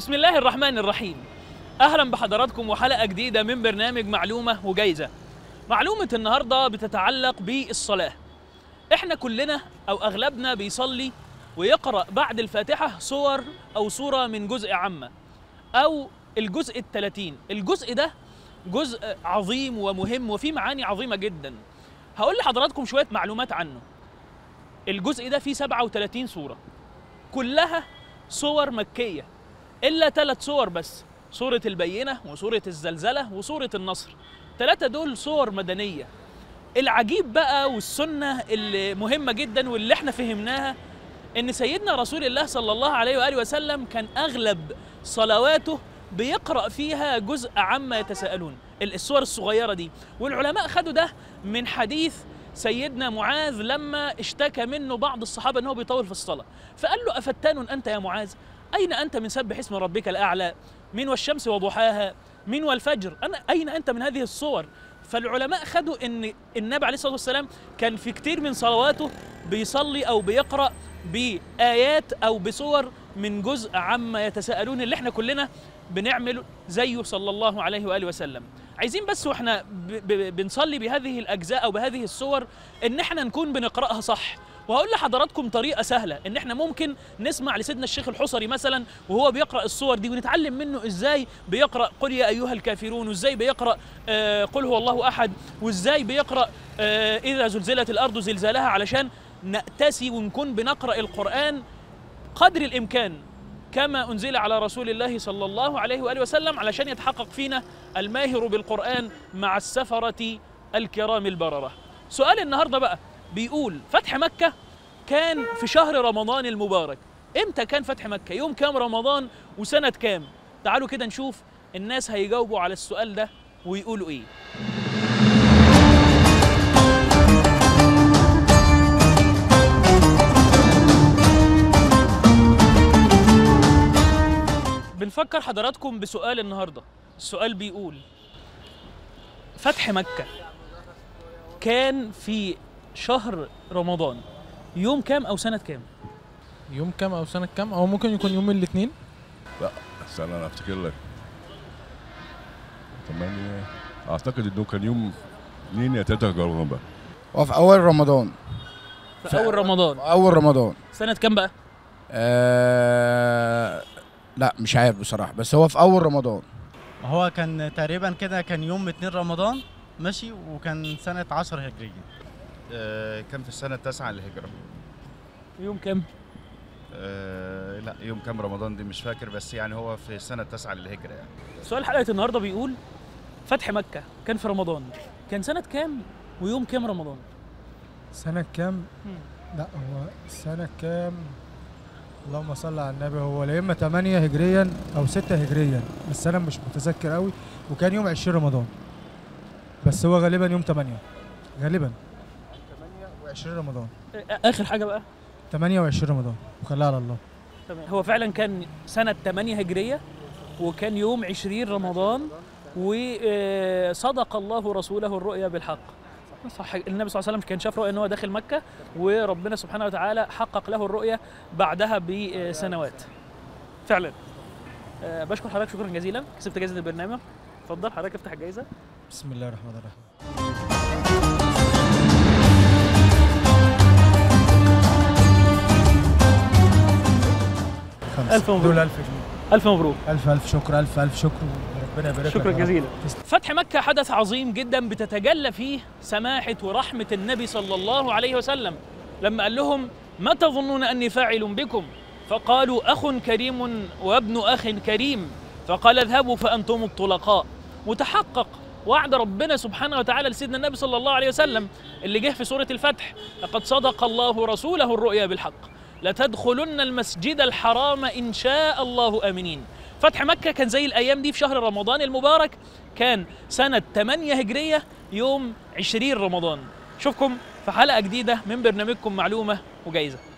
بسم الله الرحمن الرحيم اهلا بحضراتكم وحلقه جديده من برنامج معلومه وجايزه معلومه النهارده بتتعلق بالصلاه احنا كلنا او اغلبنا بيصلي ويقرا بعد الفاتحه صور او سوره من جزء عامه او الجزء الثلاثين الجزء ده جزء عظيم ومهم وفيه معاني عظيمه جدا هقول لحضراتكم شويه معلومات عنه الجزء ده فيه 37 سوره كلها صور مكيه الا ثلاث صور بس سوره البينه وسوره الزلزله وسوره النصر ثلاثه دول صور مدنيه العجيب بقى والسنه اللي مهمه جدا واللي احنا فهمناها ان سيدنا رسول الله صلى الله عليه واله وسلم كان اغلب صلواته بيقرا فيها جزء عما يتساءلون الصور الصغيره دي والعلماء خدوا ده من حديث سيدنا معاذ لما اشتكى منه بعض الصحابه انه بيطول في الصلاه فقال له افتان انت يا معاذ اين انت من سبح اسم ربك الاعلى من والشمس وضحاها من والفجر أنا أين أنت من هذه الصور فالعلماء خدوا ان النبي عليه الصلاه والسلام كان في كتير من صلواته بيصلي او بيقرا بايات او بصور من جزء عما يتساءلون اللي احنا كلنا بنعمل زيه صلى الله عليه واله وسلم عايزين بس واحنا ب- ب- بنصلي بهذه الاجزاء او بهذه الصور ان احنا نكون بنقراها صح وهقول لحضراتكم طريقه سهله ان احنا ممكن نسمع لسيدنا الشيخ الحصري مثلا وهو بيقرا الصور دي ونتعلم منه ازاي بيقرا قل يا ايها الكافرون وازاي بيقرا آه قل هو الله احد وازاي بيقرا آه اذا زلزلت الارض زلزالها علشان نأتسي ونكون بنقرا القران قدر الامكان كما انزل على رسول الله صلى الله عليه واله وسلم علشان يتحقق فينا الماهر بالقران مع السفره الكرام البرره. سؤال النهارده بقى بيقول فتح مكه كان في شهر رمضان المبارك. امتى كان فتح مكه؟ يوم كام رمضان وسنه كام؟ تعالوا كده نشوف الناس هيجاوبوا على السؤال ده ويقولوا ايه. بنفكر حضراتكم بسؤال النهارده السؤال بيقول فتح مكة كان في شهر رمضان يوم كام أو سنة كام؟ يوم كام او سنه كام او ممكن يكون يوم الاثنين لا استنى انا افتكر لك 8 اعتقد انه كان يوم 2 يا 3 رمضان وفي اول رمضان في أول رمضان اول رمضان سنة كام بقى؟ آه لا مش عارف بصراحه بس هو في اول رمضان هو كان تقريبا كده كان يوم 2 رمضان ماشي وكان سنة 10 هجرية آه، كان في السنة التاسعة للهجرة يوم كام؟ آه، لا يوم كام رمضان دي مش فاكر بس يعني هو في السنة التاسعة للهجرة يعني سؤال حلقة النهارده بيقول فتح مكة كان في رمضان كان سنة كام ويوم كام رمضان؟ سنة كام؟ مم. لا هو سنة كام؟ اللهم صل على النبي هو لا اما 8 هجريا او 6 هجريا بس انا مش متذكر قوي وكان يوم 20 رمضان بس هو غالبا يوم 8 غالبا 8 و20 رمضان آخر حاجة بقى 28 رمضان وخليها على الله تمام هو فعلا كان سنة 8 هجرية وكان يوم 20 رمضان وصدق الله رسوله الرؤيا بالحق صح النبي صلى الله عليه وسلم كان شاف رؤيا ان هو داخل مكة وربنا سبحانه وتعالى حقق له الرؤيا بعدها بسنوات فعلا آه، بشكر حضرتك شكرا جزيلا كسبت جائزة البرنامج اتفضل حضرتك افتح الجائزة بسم الله الرحمن الرحيم خمسة. ألف مبروك. دول ألف جنيه ألف مبروك ألف ألف شكر ألف ألف شكر ربنا يبارك لك شكرا يا رب. جزيلا تسلم. فتح مكة حدث عظيم جدا بتتجلى فيه سماحة ورحمة النبي صلى الله عليه وسلم لما قال لهم ما تظنون أني فاعل بكم فقالوا أخ كريم وابن أخ كريم فقال اذهبوا فأنتم الطلقاء وتحقق وعد ربنا سبحانه وتعالى لسيدنا النبي صلى الله عليه وسلم اللي جه في سورة الفتح لقد صدق الله رسوله الرؤيا بالحق لتدخلن المسجد الحرام إن شاء الله آمنين فتح مكة كان زي الأيام دي في شهر رمضان المبارك كان سنة 8 هجرية يوم 20 رمضان شوفكم في حلقة جديدة من برنامجكم معلومة وجايزة